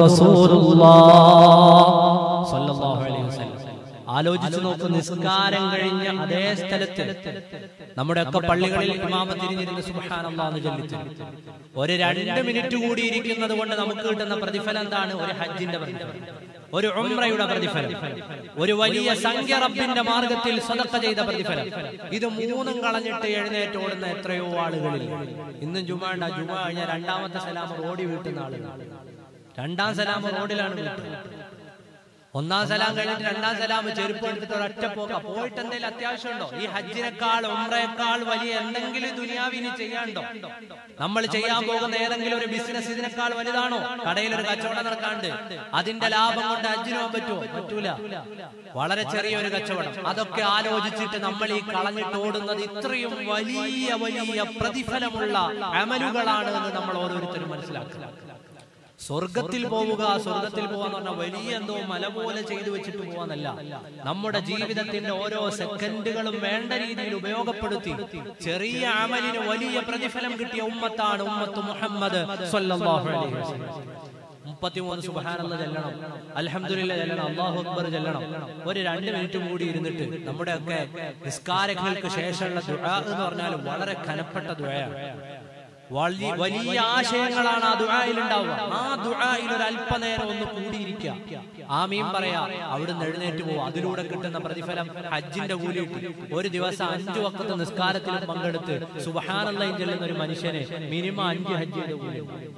റസൂലുള്ളാഹ് സ്വല്ലല്ലാഹു അലൈഹി വസല്ലം ആലോചിച്ചു നോക്കൂ നിസ്കാരം കഴിഞ്ഞ അതേ സ്ഥലത്ത് നമ്മുടെ ഒക്കെ പള്ളികളിൽ ഇമാമ തിരിഞ്ഞിരുന്ന് സുബ്ഹാനല്ലാഹ് എന്ന് ചൊല്ലിച്ചു ഒരു രണ്ട് മിനിറ്റ് കൂടി ഇരിക്കുന്നത് കൊണ്ട് നമുക്ക് കിട്ടുന്ന പ്രതിഫലം എന്താണ് ഒരു ഹജ്ജിന്റെ പ്രതിഫലം ഒരു ഉംറയുടെ പ്രതിഫലം ഒരു വലിയ സംഖ്യ റബ്ബിന്റെ മാർഗത്തിൽ സ്വതക്ക ചെയ്ത പ്രതിഫലം ഇത് മൂന്നും കളഞ്ഞിട്ട് എഴുന്നേറ്റ് ഓടുന്ന എത്രയോ ആളുകളിൽ ഇന്നും ജുമാണ്ട ജുമ കഴിഞ്ഞ രണ്ടാമത്തെ സലാം റോഡി വീട്ടുന്ന ആളുകൾ രണ്ടാം സലാം റോഡിലാണ് വീട്ടുന്നത് ഒന്നാം സലാം കഴിഞ്ഞിട്ട് രണ്ടാം സലാം ചെരുപ്പ് എടുത്തിട്ട് ഒരൊറ്റ പോക്ക പോയിട്ട് എന്തെങ്കിലും അത്യാവശ്യമുണ്ടോ ഈ ഹജ്ജിനേക്കാൾ ഉംറയേക്കാൾ വലിയ എന്തെങ്കിലും ദുനിയാവിന് ചെയ്യാണ്ടോ നമ്മൾ ചെയ്യാൻ പോകുന്ന ഏതെങ്കിലും ഒരു ബിസിനസ് ഇതിനേക്കാൾ വലുതാണോ കടയിൽ ഒരു കച്ചവടം നടക്കാണ്ട് അതിന്റെ ലാഭം കൊണ്ട് ഹജ്ജിന് പോകാൻ പറ്റുമോ പറ്റൂല വളരെ ചെറിയൊരു കച്ചവടം അതൊക്കെ ആലോചിച്ചിട്ട് നമ്മൾ ഈ കളഞ്ഞിട്ട് ഓടുന്നത് ഇത്രയും വലിയ വലിയ പ്രതിഫലമുള്ള അമലുകളാണ് എന്ന് നമ്മൾ ഓരോരുത്തരും മനസ്സിലാക്കുക സ്വർഗത്തിൽ പോവുക സ്വർഗത്തിൽ പോവാന്ന് പറഞ്ഞാൽ വലിയ എന്തോ മല പോലെ ചെയ്തു വെച്ചിട്ട് പോവാന്നല്ല നമ്മുടെ ജീവിതത്തിന്റെ ഓരോ സെക്കൻഡുകളും വേണ്ട രീതിയിൽ ഉപയോഗപ്പെടുത്തി ചെറിയ അമലിന് വലിയ പ്രതിഫലം കിട്ടിയ ഉമ്മത്താണ് ഉമ്മത്ത് മുഹമ്മദ് സ്വല്ലല്ലാഹു അലൈഹി വസല്ലം മുപ്പത്തിമൂന്ന് സുബഹാനല്ല ചെല്ലണം അൽഹംദുലില്ല ചെല്ലണം അള്ളാഹു അക്ബർ ചെല്ലണം ഒരു രണ്ട് മിനിറ്റ് കൂടി ഇരുന്നിട്ട് നമ്മുടെ ഒക്കെ നിസ്കാരങ്ങൾക്ക് ശേഷമുള്ള ദുആ എന്ന് പറഞ്ഞാൽ വളരെ കനപ്പെട്ട ദുആയാണ് വലിയ വലിയ ആശയങ്ങളാണ് ആ ദുആയിൽ ഉണ്ടാവുക ആ ദുആയിൽ ഒരു അല്പനേരം ഒന്ന് കൂടിയിരിക്കുക ആമീൻ പറയാ അവിടുന്ന് എഴുന്നേറ്റ് പോവുക അതിലൂടെ കിട്ടുന്ന പ്രതിഫലം ഹജ്ജിന്റെ കൂലി കിട്ടി ഒരു ദിവസം അഞ്ചു വക്കത്ത് നിസ്കാരത്തിലും പങ്കെടുത്ത് സുബഹാനല്ലയും ചെല്ലുന്ന ഒരു മനുഷ്യന് മിനിമം അഞ്ച് ഹജ്ജിന്റെ കൂലി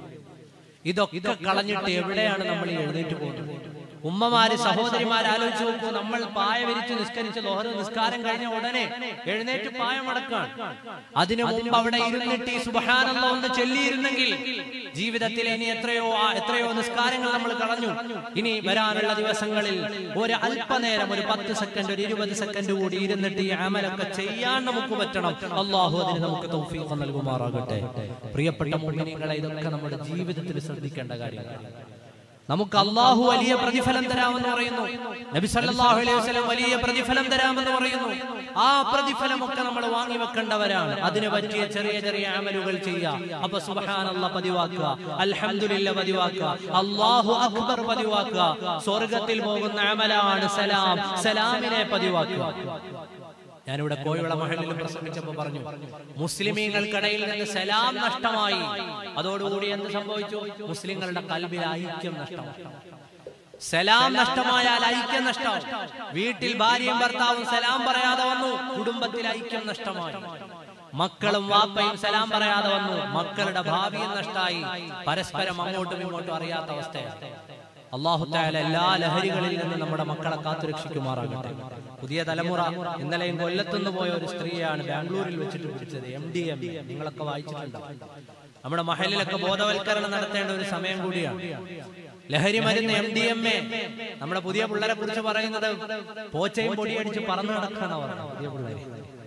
ഇതൊക്കെ കളഞ്ഞിട്ട് എവിടെയാണ് നമ്മൾ ഈ എഴുന്നേറ്റ് പോകുന്നത് ഉമ്മമാര് സഹോദരിമാര് ആലോചിച്ച് നോക്കൂ നമ്മൾ പായ വിരിച്ച് നിസ്കരിച്ച് ലോഹർ നിസ്കാരം കഴിഞ്ഞ ഉടനെ എഴുന്നേറ്റ് പായ മടക്കാൻ അതിനു മുമ്പ് അവിടെ ഇരുന്നിട്ട് ഈ സുബഹാനല്ല ഒന്ന് ചൊല്ലിയിരുന്നെങ്കിൽ ജീവിതത്തിൽ ഇനി എത്രയോ ആ- എത്രയോ നിസ്കാരങ്ങൾ നമ്മൾ കളഞ്ഞു ഇനി വരാനുള്ള ദിവസങ്ങളിൽ ഒരു അല്പനേരം ഒരു പത്ത് സെക്കൻഡ് ഒരു ഇരുപത് സെക്കൻഡ് കൂടി ഇരുന്നിട്ട് ഈ അമലൊക്കെ ചെയ്യാൻ നമുക്ക് പറ്റണം അള്ളാഹു അതിന് നമുക്ക് തൗഫീഖ് നൽകുമാറാകട്ടെ പ്രിയപ്പെട്ട മുഅ്മിനീങ്ങളെ ഇതൊക്കെ നമ്മുടെ ജീവിതത്തിൽ ശ്രദ്ധിക്കേണ്ട കാര്യങ്ങളാണ് നമുക്ക് അള്ളാഹു വലിയ പ്രതിഫലം തരാമെന്ന് പറയുന്നു നബി സല്ലല്ലാഹു അലൈഹി വസല്ലം വലിയ പ്രതിഫലം തരാമെന്ന് പറയുന്നു ആ പ്രതിഫലമൊക്കെ നമ്മൾ വാങ്ങി വെക്കേണ്ടവരാണ് അതിന് പറ്റിയ ചെറിയ ചെറിയ അമലുകൾ ചെയ്യുക അപ്പൊ സുബ്ഹാനല്ലാഹ് പതിവാക്കുക അൽഹംദുലില്ല പതിവാക്കുക അല്ലാഹു അക്ബർ പതിവാക്കുക സ്വർഗത്തിൽ പോകുന്ന അമലാണ് സലാം സലാമിനെ പതിവാക്കുക ഞാനിവിടെ കോഴിവള മഹലിലും പ്രസംഗിച്ചപ്പോ പറഞ്ഞു മുസ്ലിമീങ്ങൾക്കിടയിൽ നിന്ന് സലാം നഷ്ടമായി അതോടുകൂടി എന്ത് സംഭവിച്ചു മുസ്ലിങ്ങളുടെ കൽബിൽ ഐക്യം നഷ്ടമായി സലാം നഷ്ടമായാൽ ഐക്യം നഷ്ടം വീട്ടിൽ ഭാര്യയും ഭർത്താവും സലാം പറയാതെ വന്നു കുടുംബത്തിൽ ഐക്യം നഷ്ടമായി മക്കളും വാപ്പയും സലാം പറയാതെ വന്നു മക്കളുടെ ഭാവിയും നഷ്ടമായി പരസ്പരം അങ്ങോട്ടും ഇങ്ങോട്ടും അറിയാത്ത അവസ്ഥയാണ് അള്ളാഹു തായാല എല്ലാ ലഹരികളിൽ നിന്ന് നമ്മുടെ മക്കളെ കാത്തുരക്ഷിക്കുമാറാകട്ടെ പുതിയ തലമുറ ഇന്നലെയും കൊല്ലത്തുനിന്ന് പോയ ഒരു സ്ത്രീയാണ് ബാംഗ്ലൂരിൽ വെച്ചിട്ട് പിടിച്ചത് എം ഡി എം നിങ്ങളൊക്കെ വായിച്ചിട്ടുണ്ടാവും നമ്മുടെ മഹലിലൊക്കെ ബോധവൽക്കരണം നടത്തേണ്ട ഒരു സമയം കൂടിയാണ് ലഹരി മരുന്ന് എം ഡി എം എ നമ്മുടെ പുതിയ പിള്ളേരെ കുറിച്ച് പറയുന്നത് പോച്ചയും പൊടിയടിച്ച് പറന്നു നടക്കാന്നാ പറയുന്നത് പുതിയ പിള്ളേരെ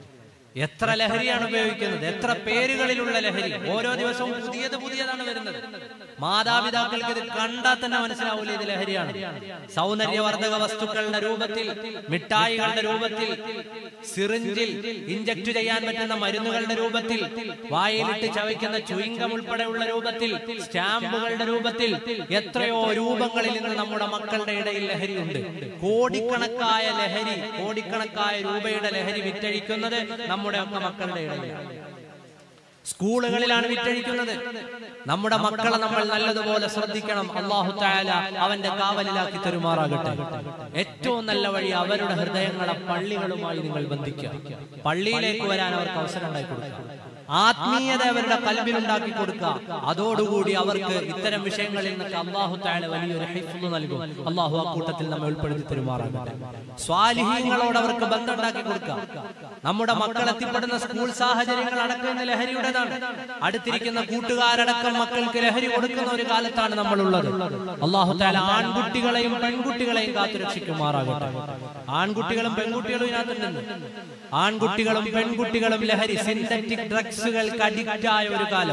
എത്ര ലഹരിയാണ് ഉപയോഗിക്കുന്നത് എത്ര പേരുകളിലുള്ള ലഹരി ഓരോ ദിവസവും പുതിയത് പുതിയതാണ് വരുന്നത് മാതാപിതാക്കൾക്ക് ഇത് കണ്ടാൽ തന്നെ മനസ്സിലാവൂല ഇത് ലഹരിയാണ് സൗന്ദര്യവർദ്ധക വസ്തുക്കളുടെ രൂപത്തിൽ മിഠായികളുടെ രൂപത്തിൽ സിറിഞ്ചിൽ ഇഞ്ചക്ട് ചെയ്യാൻ പറ്റുന്ന മരുന്നുകളുടെ രൂപത്തിൽ വായിലിട്ട് ചവയ്ക്കുന്ന ചുയിങ്കം ഉൾപ്പെടെയുള്ള രൂപത്തിൽ സ്റ്റാമ്പുകളുടെ രൂപത്തിൽ എത്രയോ രൂപങ്ങളിൽ നിന്ന് നമ്മുടെ മക്കളുടെ ഇടയിൽ ലഹരിയുണ്ട് കോടിക്കണക്കായ ലഹരി കോടിക്കണക്കായ രൂപയുടെ ലഹരി വിറ്റഴിക്കുന്നത് നമ്മുടെ ഒക്കെ മക്കളുടെ ഇടയിലാണ് സ്കൂളുകളിലാണ് വിറ്റഴിക്കുന്നത് നമ്മുടെ മക്കളെ നമ്മൾ നല്ലതുപോലെ ശ്രദ്ധിക്കണം അള്ളാഹു താല അവന്റെ കാവലിലാക്കി തരുമാറാകട്ടെ ഏറ്റവും നല്ല വഴി അവരുടെ ഹൃദയങ്ങളെ പള്ളികളുമായി നിങ്ങൾ ബന്ധിക്കുക പള്ളിയിലേക്ക് വരാൻ അവർക്ക് അവസരം ഉണ്ടായി കൊടുക്കുക ആത്മീയത അവരുടെ കൽബിൽ ഉണ്ടാക്കി കൊടുക്കുക അതോടുകൂടി അവർക്ക് ഇത്തരം വിഷയങ്ങളിൽ നിന്നൊക്കെ അള്ളാഹു താഴെ വലിയൊരു ഹിഫ്ള് നൽകും അള്ളാഹു ആ കൂട്ടത്തിൽ നമ്മെ ഉൾപ്പെടുത്തി പെരുമാറാകട്ടെ സ്വാലിഹീങ്ങളോട് അവർക്ക് ബന്ധം ഉണ്ടാക്കി കൊടുക്കുക നമ്മുടെ മക്കൾ എത്തിപ്പെടുന്ന സ്കൂൾ സാഹചര്യങ്ങൾ അടക്കുന്ന ലഹരിയുടേതാണ് അടുത്തിരിക്കുന്ന കൂട്ടുകാരടക്കം മക്കൾക്ക് ലഹരി കൊടുക്കുന്ന ഒരു കാലത്താണ് നമ്മളുള്ളത് അള്ളാഹു താല ആൺകുട്ടികളെയും പെൺകുട്ടികളെയും കാത്തുരക്ഷിക്കുമാറാകട്ടെ ആൺകുട്ടികളും പെൺകുട്ടികളും ഇതിനകത്തുണ്ട് ആൺകുട്ടികളും പെൺകുട്ടികളും ലഹരി സിന്തറ്റിക് ഡ്രഗ്സുകൾക്ക് അഡിക്റ്റ് ആയ ഒരു കാലം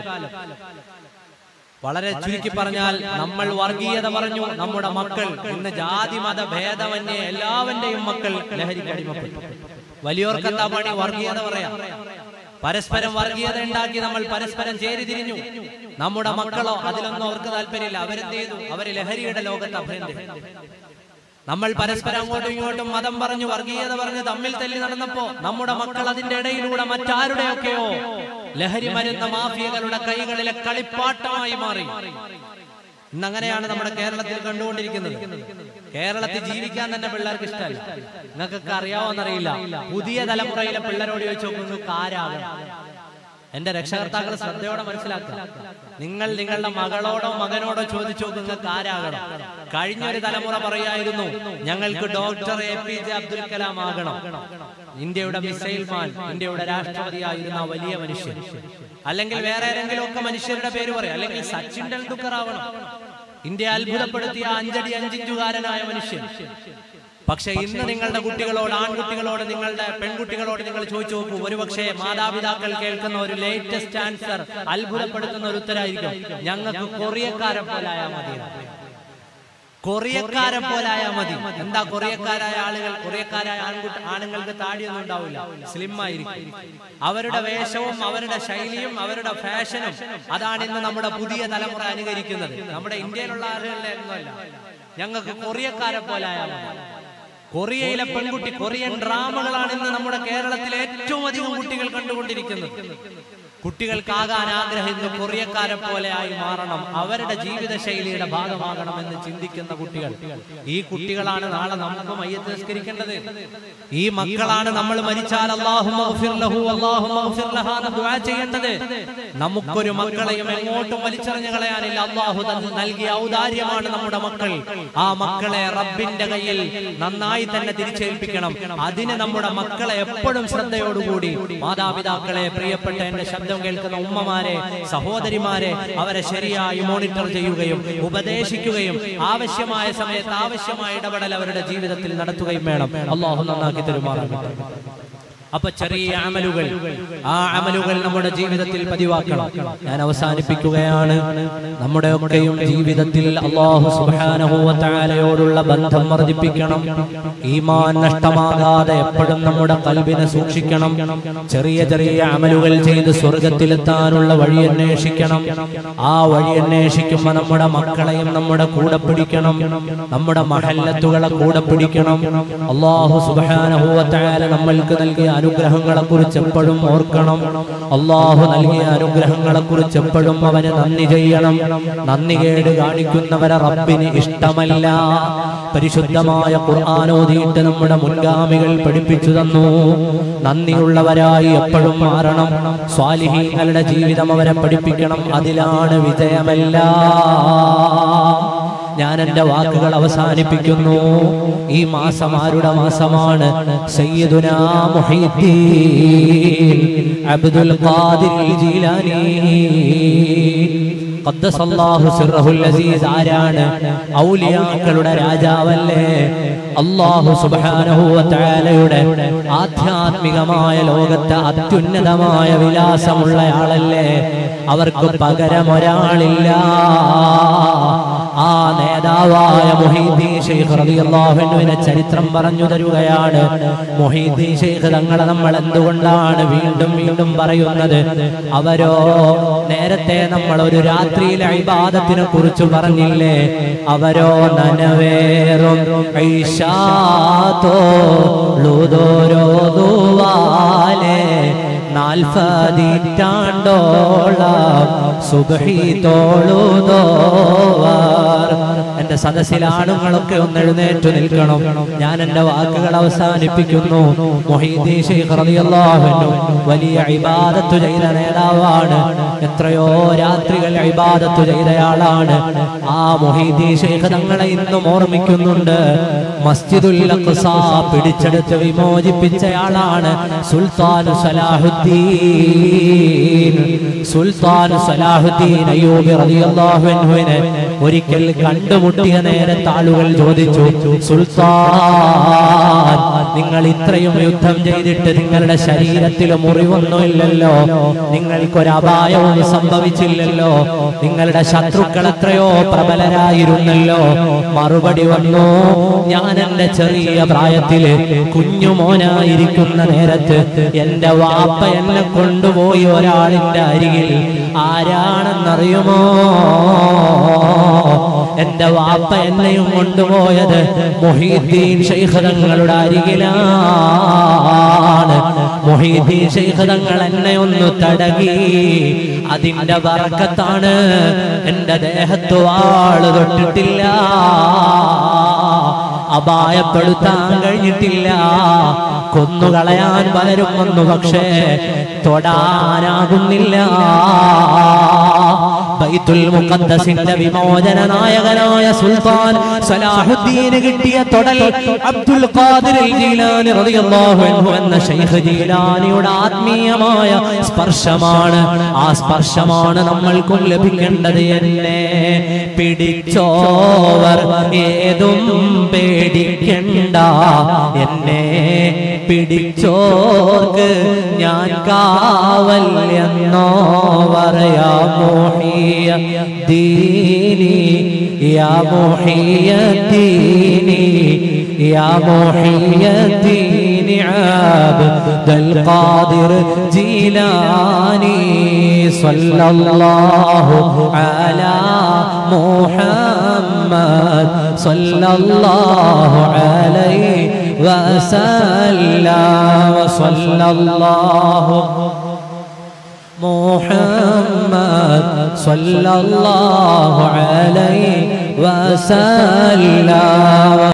വളരെ ചുരുക്കി പറഞ്ഞാൽ നമ്മൾ വർഗീയത പറഞ്ഞു നമ്മുടെ മക്കൾ ഇന്ന് ജാതി മത ഭേദമന്യേ എല്ലാവന്റെയും മക്കൾ ലഹരിക്ക് അടിമപ്പെട്ടു വലിയവർക്ക് എന്താ പണി വർഗീയത പറയാം പരസ്പരം വർഗീയത ഉണ്ടാക്കി നമ്മൾ പരസ്പരം ചേരിതിരിഞ്ഞു നമ്മുടെ മക്കളോ അതിലൊന്നും അവർക്ക് താല്പര്യമില്ല അവരെന്ത് ചെയ്തു അവര് ലഹരിയുടെ ലോകത്ത് അഭ്യന്തര നമ്മൾ പരസ്പരം അങ്ങോട്ടും ഇങ്ങോട്ടും മതം പറഞ്ഞു വർഗീയത പറഞ്ഞു തമ്മിൽ തല്ലി നടന്നപ്പോ നമ്മുടെ മക്കൾ അതിന്റെ ഇടയിലൂടെ മറ്റാരുടെയൊക്കെയോ ലഹരി മരുന്ന മാഫിയകളുടെ കൈകളിലെ കളിപ്പാട്ടമായി മാറി ഇന്നങ്ങനെയാണ് നമ്മുടെ കേരളത്തിൽ കണ്ടുകൊണ്ടിരിക്കുന്നത് കേരളത്തിൽ ജീവിക്കാൻ തന്നെ പിള്ളേർക്ക് ഇഷ്ടമല്ല നിങ്ങൾക്കൊക്കെ അറിയാവോന്നറിയില്ല പുതിയ തലമുറയിലെ പിള്ളേരോട് ചോദിച്ചു നോക്കുന്നു ആരാകണം എന്റെ രക്ഷകർത്താക്കൾ ശ്രദ്ധയോടെ മനസ്സിലാക്കുക നിങ്ങൾ നിങ്ങളുടെ മകളോടോ മകനോടോ ചോദിച്ചു നോക്ക് നിങ്ങൾക്ക് ആരാകണം കഴിഞ്ഞ ഒരു തലമുറ പറയായിരുന്നു ഞങ്ങൾക്ക് doctor A P J Abdul Kalam ആകണം ഇന്ത്യയുടെ മിസൈൽ മാൻ ഇന്ത്യയുടെ രാഷ്ട്രപതിയായിരുന്ന ആ വലിയ മനുഷ്യൻ അല്ലെങ്കിൽ വേറെ ഏതെങ്കിലും ഒക്കെ മനുഷ്യരുടെ പേര് പറയാം അല്ലെങ്കിൽ സച്ചിൻ ടെണ്ടുൽക്കർ ആവണം ഇന്ത്യ അത്ഭുതപ്പെടുത്തിയ അഞ്ചടി അഞ്ചിഞ്ചുകാരനായ മനുഷ്യൻ പക്ഷെ ഇന്ന് നിങ്ങളുടെ കുട്ടികളോട് ആൺകുട്ടികളോട് നിങ്ങളുടെ പെൺകുട്ടികളോട് നിങ്ങൾ ചോദിച്ചു നോക്കൂ ഒരുപക്ഷെ മാതാപിതാക്കൾ കേൾക്കുന്ന ഒരു ലേറ്റസ്റ്റ് ആൻസർ അത്ഭുതപ്പെടുത്തുന്ന ഒരു ഉത്തരായിരിക്കും ഞങ്ങൾക്ക് കൊറിയക്കാരെ പോലായാൽ മതി കൊറിയക്കാരെ പോലായാൽ മതി എന്താ കൊറിയക്കാരായ ആളുകൾ കൊറിയക്കാരായ ആൺകുട്ടി ആണുങ്ങൾക്ക് താടിയൊന്നും ഉണ്ടാവില്ല സ്ലിം ആയിരിക്കും അവരുടെ വേഷവും അവരുടെ ശൈലിയും അവരുടെ ഫാഷനും അതാണ് ഇന്ന് നമ്മുടെ പുതിയ തലമുറ അനുകരിക്കുന്നത് നമ്മുടെ ഇന്ത്യയിലുള്ള ആളുകളുടെ ഒന്നുമല്ല ഞങ്ങൾക്ക് കൊറിയക്കാരെ പോലായാൽ മതി കൊറിയയിലെ പെൺകുട്ടി കൊറിയൻ ഡ്രാമകളാണ് ഇന്ന് നമ്മുടെ കേരളത്തിലെ ഏറ്റവും അധികം കുട്ടികൾ കണ്ടുകൊണ്ടിരിക്കുന്നത് കുട്ടികൾക്കാകാൻ ആഗ്രഹിക്കുന്ന കൊറിയക്കാരെ പോലെ ആയി മാറണം അവരുടെ ജീവിത ശൈലിയുടെ ഭാഗമാകണം എന്ന് ചിന്തിക്കുന്ന കുട്ടികൾ ഈ കുട്ടികളാണ് നാളെ നമുക്ക് മയ്യത്ത് നിസ്കരിക്കേണ്ടത് ഈ മക്കളാണ് നമ്മൾ മരിച്ചാൽ അള്ളാഹു ചെയ്യേണ്ടത് നമുക്കൊരു മക്കളെയും എങ്ങോട്ടും വലിച്ചെറിഞ്ഞു കളയാനില്ല അള്ളാഹു തന്ന് നൽകിയ ഔദാര്യമാണ് നമ്മുടെ മക്കൾ ആ മക്കളെ റബ്ബിന്റെ കയ്യിൽ നന്നായി തന്നെ തിരിച്ചേൽപ്പിക്കണം അതിന് നമ്മുടെ മക്കളെ എപ്പോഴും ശ്രദ്ധയോടുകൂടി മാതാപിതാക്കളെ പ്രിയപ്പെട്ട എന്റെ ശബ്ദം കേൾക്കുന്ന ഉമ്മമാരെ സഹോദരിമാരെ അവരെ ശരിയായി മോണിറ്റർ ചെയ്യുകയും ഉപദേശിക്കുകയും ആവശ്യമായ സമയത്ത് ആവശ്യമായ ഇടപെടൽ അവരുടെ ജീവിതത്തിൽ നടത്തുകയും വേണം അള്ളാഹു നന്നാക്കി തരുമാറാകട്ടെ അപ്പൊ ചെറിയ അമലുകൾ ആ അമലുകൾ നമ്മുടെ ജീവിതത്തിൽ പതിവാക്കണം ഞാൻ അവസാനിപ്പിക്കുകയാണ് നമ്മുടെ ഒക്കെയും ജീവിതത്തിൽ അള്ളാഹു സുബാനഹോവത്താലയോടുള്ള ബന്ധം വർദ്ധിപ്പിക്കണം ഈമാൻ നഷ്ടമാകാതെ എപ്പോഴും നമ്മുടെ കൽബിനെ സൂക്ഷിക്കണം ചെറിയ ചെറിയ അമലുകൾ ചെയ്ത് സ്വർഗത്തിലെത്താനുള്ള വഴി അന്വേഷിക്കണം ആ വഴി അന്വേഷിക്കുമ്പോ നമ്മുടെ മക്കളെയും നമ്മുടെ കൂടെ പിടിക്കണം നമ്മുടെ മഹല്ലത്തുകളെ കൂടെ പിടിക്കണം അള്ളാഹു സുബാനഹോവത്താല നമ്മൾക്ക് നൽകിയ അനുഗ്രഹങ്ങളെ കുറിച്ച് എപ്പോഴും ഓർക്കണം അള്ളാഹു നൽകിയ അനുഗ്രഹങ്ങളെ കുറിച്ച് എപ്പോഴും അവന് നന്ദി ചെയ്യണം നന്ദി കേട് കാണിക്കുന്നവരെ റബ്ബിന് ഇഷ്ടമല്ല പരിശുദ്ധമായ ഖുർആാനോദിയിട്ട് നമ്മുടെ മുൻഗാമികൾ പഠിപ്പിച്ചു തന്നു നന്ദിയുള്ളവരായി എപ്പോഴും മാറണം സ്വാലിഹീങ്ങളുടെ ജീവിതം അവരെ പഠിപ്പിക്കണം അതിലാണ് വിജയമല്ല ഞാൻ എന്റെ വാക്കുകൾ അവസാനിപ്പിക്കുന്നു ഈ മാസം ആരുടെ മാസമാണ് സയ്യിദുന മുഹീദ്ദീൻ അബ്ദുൽ ഖാദിർ ജീലാനി ഖദ്ദസല്ലാഹു സിർറഹുൽ അസീസ് ആരാണ് ഔലിയാക്കളുടെ രാജാവല്ലേ അള്ളാഹു സുബ്ഹാനഹു വ തആലയുടെ ആധ്യാത്മികമായ ലോകത്തെ അത്യുന്നതമായ വിലാസമുള്ളയാളല്ലേ അവർക്ക് പകരം ഒരാളില്ല ആ നേതാവായ മൊഹീദ്ദീൻ ഷെയ്ഖ് റളിയല്ലാഹുവിന്റെ ചരിത്രം പറഞ്ഞു തരുകയാണ് മൊഹീദ്ദീൻ ഷെയ്ഖ് തങ്ങളെ നമ്മൾ എന്തുകൊണ്ടാണ് വീണ്ടും വീണ്ടും പറയുന്നത് അവരോ നേരത്തെ നമ്മൾ ഒരു രാത്രിയിലെ ഇബാദത്തിനെ കുറിച്ച് പറഞ്ഞില്ലേ അവരോ നനവേറും ോരോതുവാലേ നാൽപ്പതിറ്റാണ്ടോളം സുബഹി തോളുതോവർ എന്റെ എന്റെ സദസ്സിൽ ആണുങ്ങളൊക്കെ ഒന്ന് എഴുന്നേറ്റ് നിൽക്കണം ഞാൻ എന്റെ വാക്കുകൾ അവസാനിപ്പിക്കുന്നു മൊഹീദ്ദീൻ ശൈഖ് റളിയല്ലാഹു അൻഹു വലിയ ഇബാദത്ത് ചെയ്ത നേതാവാണ് എത്രയോ രാത്രികൾ ഇബാദത്ത് ചെയ്തയാളാണ് ആ മൊഹീദ്ദീൻ ശൈഖ് തങ്ങളെ ഇന്നും ഓർമ്മിക്കുന്നുണ്ട് മസ്ജിദുൽ അഖ്സ പിടിച്ചെടുത്ത് വിമോചിപ്പിച്ചയാളാണ് സുൽത്താൻ സലാഹുദ്ദീൻ സുൽത്താൻ സലാഹുദ്ദീൻ അയ്യൂബി റളിയല്ലാഹു അൻഹുവിനെ ഒരിക്കൽ കണ്ടുമുട്ടിയ നേരത്തെ ആളുകൾ ചോദിച്ചു സുൽത്താൻ നിങ്ങൾ ഇത്രയും യുദ്ധം ചെയ്തിട്ട് നിങ്ങളുടെ ശരീരത്തിൽ മുറിവൊന്നുമില്ലല്ലോ നിങ്ങൾക്കൊരു അപായവും സംഭവിച്ചില്ലല്ലോ നിങ്ങളുടെ ശത്രുക്കൾ എത്രയോ പ്രബലരായിരുന്നല്ലോ മറുപടി വന്നു ഞാൻ എന്റെ ചെറിയ പ്രായത്തില് കുഞ്ഞുമോനായിരിക്കുന്ന നേരത്ത് എന്റെ വാപ്പ എന്നെ കൊണ്ടുപോയി ഒരാളിന്റെ അരികിൽ ആരാണെന്നറിയുമോ എന്റെ വാപ്പ എന്നെയും കൊണ്ടുപോയത് മൊഹീദ്ദീൻ ശൈഖ് തങ്ങളുടെ അരികിലാണ് മൊഹീദ്ദീൻ ശൈഖ് തങ്ങൾ എന്നെ ഒന്ന് തടകി അതിന്റെ വർക്കത്താണ് എന്റെ ദേഹത്ത് വാള് തൊട്ടിട്ടില്ല അപായപ്പെടുത്താൻ കഴിഞ്ഞിട്ടില്ല കൊന്നുകളയാൻ പലരും വന്നു പക്ഷേ തൊടാനാകുന്നില്ല ബൈത്തുൽ മുഖദ്ദസിന്റെ വിമോചന നായകനായ സുൽത്താൻ സലാഹുദ്ദീന് കിട്ടിയ തൊടൽ അബ്ദുൽ ഖാദിർ ജീലാനി റളിയല്ലാഹു അൻഹു എന്ന ശൈഖ് ജീലാനിയുടെ ആത്മീയമായ സ്പർശമാണ് ആ സ്പർശമാണ് നമ്മൾക്കും ലഭിക്കേണ്ടത് എന്നെ പിടിച്ചോവർ ഏതും പേടിക്കണ്ട എന്നെ പിടിച്ചോർക്ക് ഞാൻ കാവൽ എന്നോ പറയാ മോഹിയ ദീനി യാ മോഹിയ ദീനി യാ മോഹിയ ദീനി അബ്ദുൽ ഖാദിർ ജീലാനി സല്ലല്ലാഹു അലാ മുഹമ്മദ് സല്ലല്ലാഹു അലൈഹി وسلم صلى الله محمد صلى الله عليه وسلم